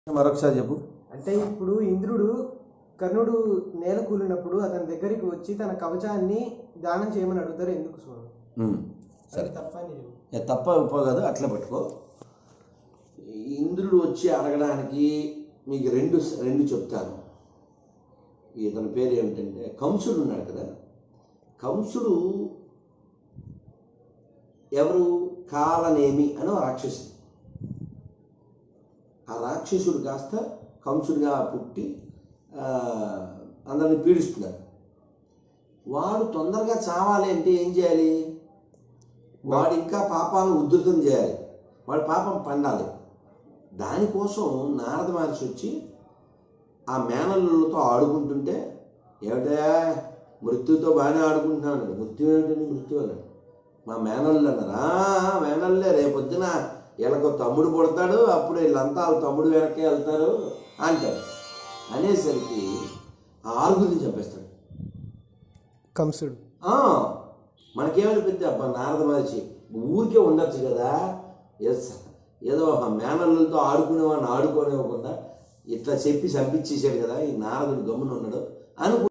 మరొకసారి చెప్పు అంటే ఇప్పుడు ఇంద్రుడు కర్ణుడు నేల కూలినప్పుడు అతని దగ్గరికి వచ్చి తన కవచాన్ని దానం చేయమని అడుగుతారు ఎందుకు స్వామి ఉమ్, సరే అది తప్ప అని చెప్పు. ఏ తప్ప ఉప్ప కాదు అట్లా పెట్టుకో ఇంద్రుడు వచ్చి అడగడానికి మీకు రెండు రెండు చెప్తాను ఇతని పేరు ఏమిటంటే కంసుడు ఉన్నాడు కదా కంసుడు ఎవరు కాలనేమి అని ఒక రాక్షసుడు ఆ రాక్షసుడు కాస్త కంసుడిగా పుట్టి ఆ, అందరిని పీడిస్తున్నాడు వాడు తొందరగా చావాలి అంటే ఏం చేయాలి వాడు ఇంకా పాపాలను ఉద్ధృతం చేయాలి వాడి పాపం పండాలి దానికోసం నారద మహర్షి వచ్చి ఆ మేనల్లులతో ఆడుకుంటుంటే ఏమిటా మృత్యుతో బాగానే ఆడుకుంటున్నాను అన్నాడు మృత్యు ఏమిటండి మృత్యు అన్నాడు మా మేనల్లు అన్నారు "ఆ, మేనల్లే రేపొద్దున వీళ్ళకు తమ్ముడు పుడతాడు అప్పుడు వీళ్ళంతా వాళ్ళ తమ్ముడు వెనక్కి వెళ్తారు అంటాడు అనేసరికి ఆ ఆరుగురిని చంపేస్తాడు కంసుడు ఆ, మనకేమనిపిద్ది అబ్బా నారద మహర్షి ఊరికే ఉండొచ్చు కదా ఎస్ ఏదో ఒక మేనల్లులతో ఆడుకునేవాడిని ఆడుకోనివ్వకుండా ఇట్లా చెప్పి చంపించేసాడు కదా ఈ నారదుడు గమ్మున ఉన్నాడు అనుకు